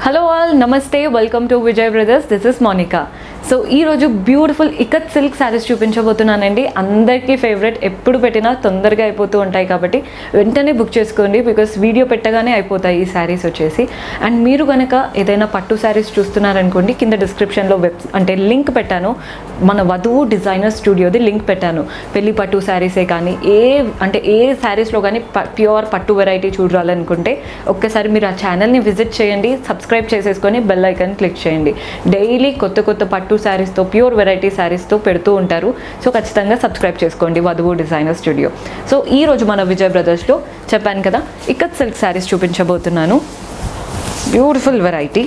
hello all నమస్తే welcome to Vijay brothers this is Monika so ఈరోజు beautiful ikat silk saris చూపించబోతున్నానండి అందరికీ ఫేవరెట్ ఎప్పుడు పెట్టినా తొందరగా అయిపోతూ ఉంటాయి కాబట్టి వెంటనే బుక్ చేసుకోండి బికాస్ వీడియో పెట్టగానే అయిపోతాయి ఈ శారీస్ వచ్చేసి అండ్ మీరు కనుక ఏదైనా పట్టు శారీస్ చూస్తున్నారనుకోండి కింద డిస్క్రిప్షన్లో వెబ్ అంటే లింక్ పెట్టాను మన వధువు డిజైనర్ స్టూడియోది లింక్ పెట్టాను పెళ్లి పట్టు శారీసే కానీ ఏ అంటే ఏ శారీస్లో కానీ ప్యూర్ పట్టు వెరైటీ చూడాలనుకుంటే ఒక్కసారి మీరు ఆ ఛానల్ని విజిట్ చేయండి సబ్స్క్రైబ్ చేసేసుకొని బెల్ ఐకాన్ క్లిక్ చేయండి డైలీ కొత్త కొత్త పట్టు శారీస్తో ప్యూర్ వెరైటీ శారీస్తో పెడుతూ ఉంటారు సో ఖచ్చితంగా సబ్స్క్రైబ్ చేసుకోండి వధువు డిజైనర్ స్టూడియో సో ఈ రోజు మన విజయ్ బ్రదర్స్లో చెప్పాను కదా ఇక్కత్ సిల్క్ శారీస్ చూపించబోతున్నాను బ్యూటిఫుల్ వెరైటీ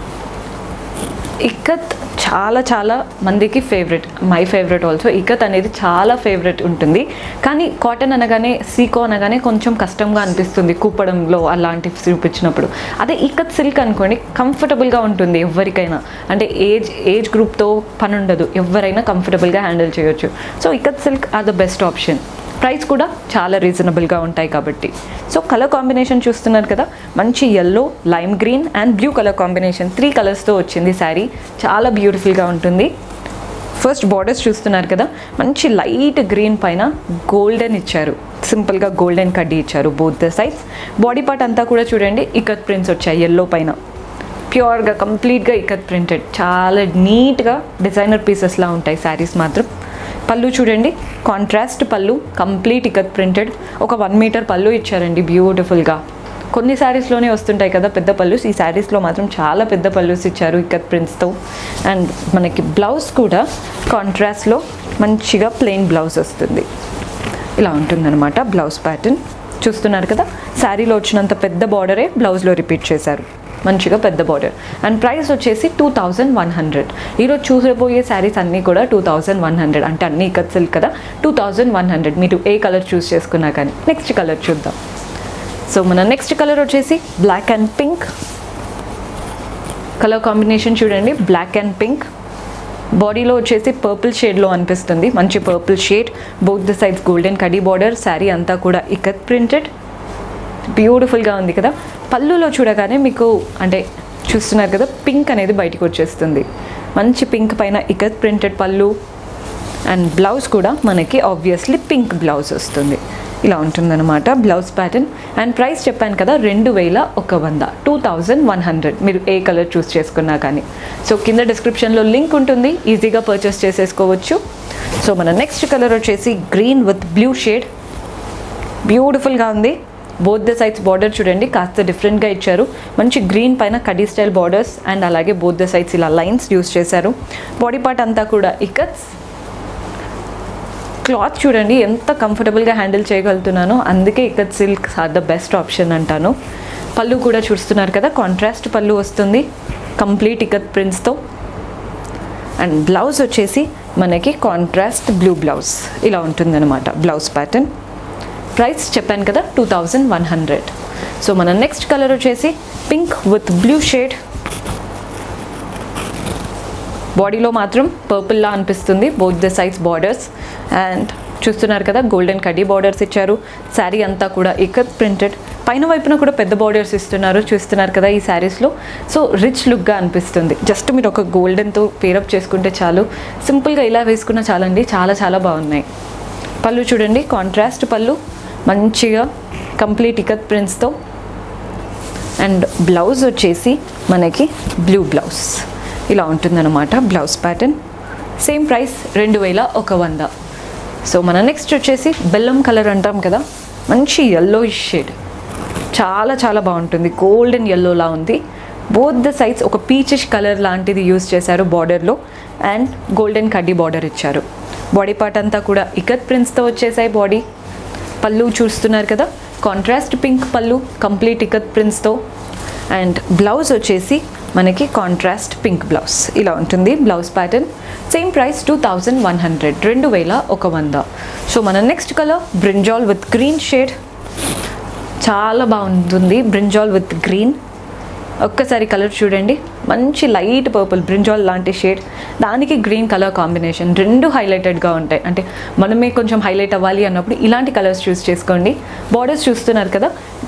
ఇక్కత్ చాలా చాలా మందికి favourite my favourite also ikat అనేది చాలా ఫేవరెట్ ఉంటుంది కానీ కాటన్ అనగానే సీకో అనగానే కొంచెం కష్టంగా అనిపిస్తుంది కూపడంలో అలాంటివి చూపించినప్పుడు అదే ఇక్కత్ సిల్క్ అనుకోండి కంఫర్టబుల్గా ఉంటుంది ఎవరికైనా అంటే ఏజ్ ఏజ్ గ్రూప్తో పని ఉండదు ఎవరైనా కంఫర్టబుల్గా హ్యాండిల్ చేయొచ్చు so ikat silk are the best option price కూడా చాలా రీజనబుల్గా ఉంటాయి కాబట్టి సో కలర్ కాంబినేషన్ చూస్తున్నారు కదా మంచి yellow lime green and blue colour combination three కలర్స్తో వచ్చింది శారీ చాలా బ్యూటిఫుల్గా ఉంటుంది ఫస్ట్ బార్డర్స్ చూస్తున్నారు కదా మంచి లైట్ గ్రీన్ పైన గోల్డెన్ ఇచ్చారు సింపుల్గా గోల్డెన్ కడ్డీ ఇచ్చారు both the sides body part అంతా కూడా చూడండి ఇకత్ ప్రింట్స్ వచ్చాయి ఎల్లో పైన ప్యూర్గా కంప్లీట్గా ఇకత్ ప్రింటెడ్ చాలా నీట్గా డిజైనర్ పీసెస్లా ఉంటాయి శారీస్ మాత్రం పళ్ళు చూడండి కాంట్రాస్ట్ పళ్ళు కంప్లీట్ ఇకత్ ప్రింటెడ్ ఒక వన్ మీటర్ పళ్ళు ఇచ్చారండి బ్యూటిఫుల్గా కొన్ని శారీస్లోనే వస్తుంటాయి కదా పెద్ద పళ్ళుస్ ఈ శారీస్లో మాత్రం చాలా పెద్ద పళ్ళుస్ ఇచ్చారు ఇకత్ ప్రింట్స్తో అండ్ మనకి బ్లౌజ్ కూడా కాంట్రాస్ట్లో మంచిగా ప్లెయిన్ బ్లౌజ్ వస్తుంది ఇలా ఉంటుందన్నమాట బ్లౌజ్ ప్యాటర్న్ చూస్తున్నారు కదా శారీలో వచ్చినంత పెద్ద బార్డరే బ్లౌజ్లో రిపీట్ చేశారు మంచిగా పెద్ద బార్డర్ అండ్ ప్రైస్ వచ్చేసి టూ థౌజండ్ వన్ హండ్రెడ్ ఈరోజు చూసబోయే శారీస్ అన్నీ కూడా టూ థౌజండ్ వన్ హండ్రెడ్ అంటే అన్ని ఇకత్ సిల్క్ కదా టూ థౌజండ్ వన్ హండ్రెడ్ మీరు ఏ కలర్ చూస్ చేసుకున్నా కానీ నెక్స్ట్ కలర్ చూద్దాం సో మన నెక్స్ట్ కలర్ వచ్చేసి black and pink colour combination చూడండి బ్లాక్ అండ్ పింక్ బాడీలో వచ్చేసి పర్పుల్ షేడ్లో అనిపిస్తుంది మంచి purple shade both the sides golden కడీ బార్డర్ శారీ అంతా కూడా ఇకత్ ప్రింటెడ్ బ్యూటిఫుల్గా ఉంది కదా పళ్ళులో చూడగానే మీకు అంటే చూస్తున్నారు కదా పింక్ అనేది బయటకు వచ్చేస్తుంది మంచి పింక్ పైన ఇకత్ ప్రింటెడ్ పళ్ళు అండ్ బ్లౌజ్ కూడా మనకి ఆబ్వియస్లీ పింక్ బ్లౌజ్ వస్తుంది ఇలా ఉంటుందన్నమాట బ్లౌజ్ ప్యాటర్న్ అండ్ ప్రైస్ చెప్పాను కదా రెండు వేల ఒక వంద టూ థౌజండ్ వన్ హండ్రెడ్ మీరు ఏ కలర్ చూస్ చేసుకున్నా కానీ సో కింద డిస్క్రిప్షన్లో లింక్ ఉంటుంది ఈజీగా పర్చేస్ చేసేసుకోవచ్చు సో మన నెక్స్ట్ కలర్ వచ్చేసి గ్రీన్ విత్ బ్లూ షేడ్ బ్యూటిఫుల్గా ఉంది బోత్ ద సైడ్స్ బార్డర్ చూడండి కాస్త డిఫరెంట్గా ఇచ్చారు మంచి గ్రీన్ పైన కడీ స్టైల్ బార్డర్స్ అండ్ అలాగే బోత్ ద సైడ్స్ ఇలా లైన్స్ యూస్ చేశారు బాడీ పార్ట్ అంతా కూడా ఇకత్స్ క్లాత్ చూడండి ఎంత కంఫర్టబుల్గా హ్యాండిల్ చేయగలుగుతున్నానో అందుకే ikat silk are the best option అంటాను పళ్ళు కూడా చూస్తున్నారు కదా కాంట్రాస్ట్ పళ్ళు వస్తుంది కంప్లీట్ ఇకత్ ప్రింట్స్తో అండ్ బ్లౌజ్ వచ్చేసి మనకి కాంట్రాస్ట్ బ్లూ బ్లౌజ్ ఇలా ఉంటుందన్నమాట బ్లౌజ్ ప్యాటర్న్ ప్రైస్ చెప్పాను కదా two thousand one hundred so మన నెక్స్ట్ కలర్ వచ్చేసి పింక్ విత్ బ్లూ షేడ్ బాడీలో మాత్రం పర్పుల్లా అనిపిస్తుంది బోత్ ద సైజ్ బార్డర్స్ అండ్ చూస్తున్నారు కదా గోల్డెన్ కడ్డీ బార్డర్స్ ఇచ్చారు శారీ అంతా కూడా ఇకత్ ప్రింటెడ్ పైన వైపున కూడా పెద్ద బార్డర్స్ ఇస్తున్నారు చూస్తున్నారు కదా ఈ శారీస్లో సో రిచ్ లుక్గా అనిపిస్తుంది జస్ట్ మీరు ఒక గోల్డెన్తో పేరప్ చేసుకుంటే చాలు సింపుల్గా ఇలా వేసుకున్న చాలండి చాలా చాలా బాగున్నాయి పళ్ళు చూడండి కాంట్రాస్ట్ పళ్ళు మంచిగా కంప్లీట్ ఇకత్ ప్రింట్స్తో అండ్ బ్లౌజ్ వచ్చేసి మనకి బ్లూ బ్లౌజ్ ఇలా ఉంటుందన్నమాట బ్లౌజ్ ప్యాటర్న్ సేమ్ ప్రైస్ రెండు వేల ఒక వంద సో మన నెక్స్ట్ వచ్చేసి బెల్లం కలర్ అంటాం కదా మంచి ఎల్లో షేడ్ చాలా చాలా బాగుంటుంది గోల్డెన్ ఎల్లోలా ఉంది బోత్ ద సైడ్స్ ఒక పీచిష్ కలర్ లాంటిది యూస్ చేశారు బార్డర్లో అండ్ గోల్డెన్ కడ్డీ బార్డర్ ఇచ్చారు బాడీ పార్ట్ అంతా కూడా ఇకత్ ప్రింట్స్తో వచ్చేసాయి బాడీ పళ్ళు చూస్తున్నారు కదా కాంట్రాస్ట్ పింక్ పళ్ళు కంప్లీట్ ఇకత్ ప్రింట్స్తో అండ్ బ్లౌజ్ వచ్చేసి మనకి కాంట్రాస్ట్ పింక్ బ్లౌజ్ ఇలా ఉంటుంది blouse pattern same price two thousand one hundred రెండు వేల ఒక వంద సో మన next colour brinjal with green shade చాలా బాగుంటుంది బ్రింజాల్ విత్ గ్రీన్ ఒక్కసారి కలర్ చూడండి మంచి లైట్ పర్పుల్ బ్రింజాల్ లాంటి షేడ్ దానికి గ్రీన్ కలర్ కాంబినేషన్ రెండు హైలైటెడ్గా ఉంటాయి అంటే మనమే కొంచెం హైలైట్ అవ్వాలి అన్నప్పుడు ఇలాంటి కలర్స్ చూస్ చేసుకోండి బార్డర్స్ చూస్తున్నారు కదా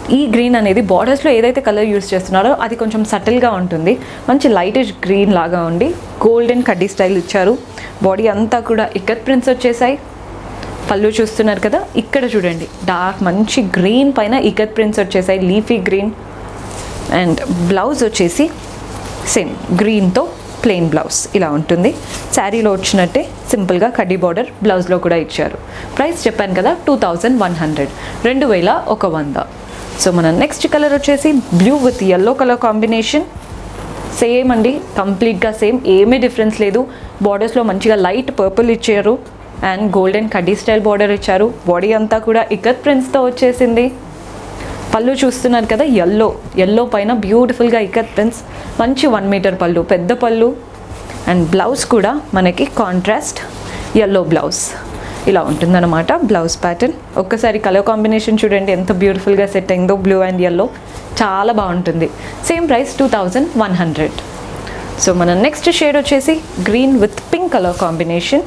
ఈ గ్రీన్ అనేది బార్డర్స్లో ఏదైతే కలర్ యూస్ చేస్తున్నారో అది కొంచెం సటిల్గా ఉంటుంది మంచి లైటిష్ గ్రీన్ లాగా ఉండి గోల్డెన్ కడ్డీ స్టైల్ ఇచ్చారు బాడీ అంతా కూడా ఇక్కత్ ప్రింట్స్ వచ్చేసాయి పళ్ళు చూస్తున్నారు కదా ఇక్కడ చూడండి డార్క్ మంచి గ్రీన్ పైన ఇకత్ ప్రింట్స్ వచ్చేసాయి లీఫీ గ్రీన్ అండ్ బ్లౌజ్ వచ్చేసి సేమ్ గ్రీన్తో ప్లెయిన్ బ్లౌజ్ ఇలా ఉంటుంది శారీలో వచ్చినట్టే సింపుల్గా కడ్డీ బార్డర్ బ్లౌజ్లో కూడా ఇచ్చారు ప్రైస్ చెప్పాను కదా టూ థౌజండ్ వన్ హండ్రెడ్ రెండు వేల ఒక వంద సో మన నెక్స్ట్ కలర్ వచ్చేసి blue with yellow colour combination same అండి కంప్లీట్గా సేమ్ ఏమీ డిఫరెన్స్ లేదు బార్డర్స్లో మంచిగా లైట్ పర్పుల్ ఇచ్చారు అండ్ గోల్డెన్ కడ్డీ స్టైల్ బార్డర్ ఇచ్చారు బాడీ అంతా కూడా ఇకత్ ప్రింట్స్తో వచ్చేసింది పళ్ళు చూస్తున్నారు కదా ఎల్లో ఎల్లో పైన బ్యూటిఫుల్గా ఇకత్ ప్రింట్స్ మంచి వన్ మీటర్ పళ్ళు పెద్ద పళ్ళు అండ్ బ్లౌజ్ కూడా మనకి కాంట్రాస్ట్ ఎల్లో బ్లౌజ్ ఇలా ఉంటుందన్నమాట బ్లౌజ్ ప్యాటర్న్ ఒక్కసారి కలర్ కాంబినేషన్ చూడండి ఎంత బ్యూటిఫుల్గా సెట్ అయిందో బ్లూ అండ్ ఎల్లో చాలా బాగుంటుంది same price two thousand one hundred so మన నెక్స్ట్ షేడ్ వచ్చేసి green with pink colour combination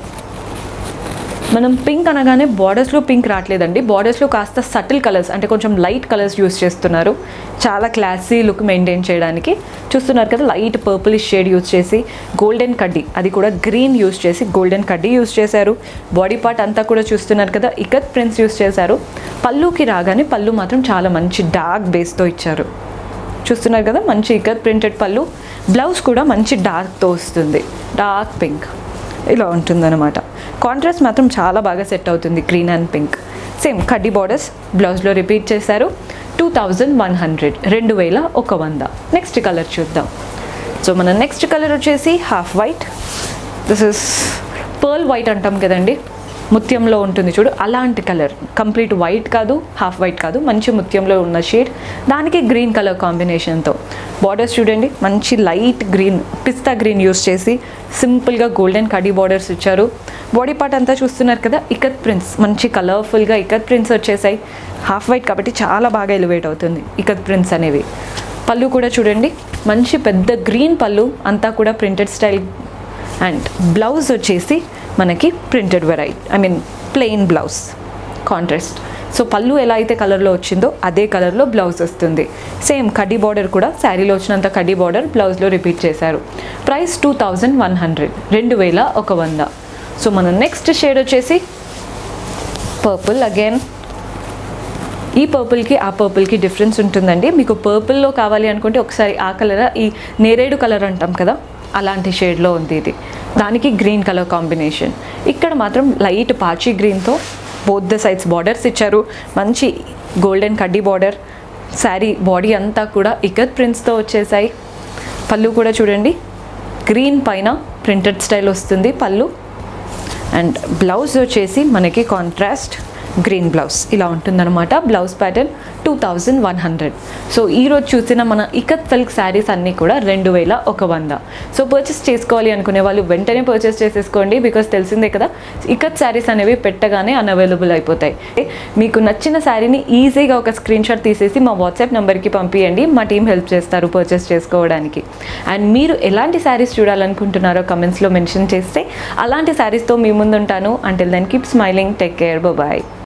మనం పింక్ అనగానే బార్డర్స్లో పింక్ రావట్లేదండి బార్డర్స్లో కాస్త సటిల్ కలర్స్ అంటే కొంచెం లైట్ కలర్స్ యూస్ చేస్తున్నారు చాలా క్లాసీ లుక్ మెయింటైన్ చేయడానికి చూస్తున్నారు కదా లైట్ పర్పులిష్ షేడ్ యూస్ చేసి గోల్డెన్ కడ్డీ అది కూడా గ్రీన్ యూస్ చేసి గోల్డెన్ కడ్డీ యూస్ చేశారు బాడీ పార్ట్ అంతా కూడా చూస్తున్నారు కదా ఇకత్ ప్రింట్స్ యూస్ చేశారు పళ్ళుకి రాగానే పళ్ళు మాత్రం చాలా మంచి డార్క్ బేస్తో ఇచ్చారు చూస్తున్నారు కదా మంచి ఇకత్ ప్రింటెడ్ పళ్ళు బ్లౌజ్ కూడా మంచి డార్క్తో వస్తుంది డార్క్ పింక్ ఇలా ఉంటుందన్నమాట కాంట్రాస్ట్ మాత్రం చాలా బాగా సెట్ అవుతుంది గ్రీన్ అండ్ పింక్ సేమ్ కడ్డీ బార్డర్స్ బ్లౌజ్లో రిపీట్ చేశారు టూ థౌజండ్ వన్ హండ్రెడ్ రెండు వేల ఒక వంద నెక్స్ట్ కలర్ చూద్దాం సో మన నెక్స్ట్ కలర్ వచ్చేసి half white this is pearl white అంటాం కదండి ముత్యంలో ఉంటుంది చూడు అలాంటి కలర్ కంప్లీట్ వైట్ కాదు హాఫ్ వైట్ కాదు మంచి ముత్యంలో ఉన్న షేడ్ దానికి గ్రీన్ కలర్ కాంబినేషన్తో బార్డర్స్ చూడండి మంచి light green pista green use చేసి సింపుల్గా గోల్డెన్ కడీ బార్డర్స్ ఇచ్చారు బాడీ పార్ట్ అంతా చూస్తున్నారు కదా ఇకత్ ప్రింట్స్ మంచి కలర్ఫుల్గా ఇకత్ ప్రింట్స్ వచ్చేసాయి హాఫ్ వైట్ కాబట్టి చాలా బాగా ఎలివేట్ అవుతుంది ఇకత్ ప్రింట్స్ అనేవి పళ్ళు కూడా చూడండి మంచి పెద్ద గ్రీన్ పళ్ళు అంతా కూడా ప్రింటెడ్ స్టైల్ అండ్ బ్లౌజ్ వచ్చేసి మనకి printed variety I mean plain blouse contrast so పళ్ళు ఎలా అయితే కలర్లో వచ్చిందో అదే కలర్లో బ్లౌజ్ వస్తుంది సేమ్ కడ్డీ బార్డర్ కూడా శారీలో వచ్చినంత కడ్డీ బార్డర్ బ్లౌజ్లో రిపీట్ చేశారు price two thousand one hundred రెండు వేల ఒక వంద సో మన నెక్స్ట్ షేడ్ వచ్చేసి పర్పుల్ అగైన్ ఈ పర్పుల్కి ఆ పర్పుల్కి డిఫరెన్స్ ఉంటుందండి మీకు పర్పుల్లో కావాలి అనుకుంటే ఒకసారి ఆ కలర్ ఈ నేరేడు కలర్ అంటాం కదా అలాంటి షేడ్లో ఉంది ఇది దానికి గ్రీన్ కలర్ కాంబినేషన్ ఇక్కడ మాత్రం లైట్ పాచి గ్రీన్తో బోత్ ద సైడ్స్ బార్డర్స్ ఇచ్చారు మంచి గోల్డెన్ కడ్డీ బార్డర్ శారీ బాడీ అంతా కూడా ఇకత్ ప్రింట్స్తో వచ్చేసాయి పళ్ళు కూడా చూడండి గ్రీన్ పైన ప్రింటెడ్ స్టైల్ వస్తుంది పళ్ళు అండ్ బ్లౌజ్ వచ్చేసి మనకి కాంట్రాస్ట్ గ్రీన్ బ్లౌజ్ ఇలా ఉంటుందన్నమాట blouse pattern two thousand one hundred so ఈరోజు చూసిన మన ఇకత్ సిల్క్ శారీస్ అన్నీ కూడా రెండు వేల ఒక వంద సో పర్చేస్ చేసుకోవాలి అనుకునే వాళ్ళు వెంటనే పర్చేస్ చేసేసుకోండి బికాస్ తెలిసిందే కదా ఇకత్ శారీస్ అనేవి పెట్టగానే అన్అవైలబుల్ అయిపోతాయి మీకు నచ్చిన శారీని ఈజీగా ఒక స్క్రీన్ షాట్ తీసేసి మా వాట్సాప్ నెంబర్కి పంపించండి మా టీం హెల్ప్ చేస్తారు పర్చేస్ చేసుకోవడానికి అండ్ మీరు ఎలాంటి శారీస్ చూడాలనుకుంటున్నారో కమెంట్స్లో మెన్షన్ చేస్తే అలాంటి శారీస్తో మీ ముందుంటాను until then keep smiling take care bye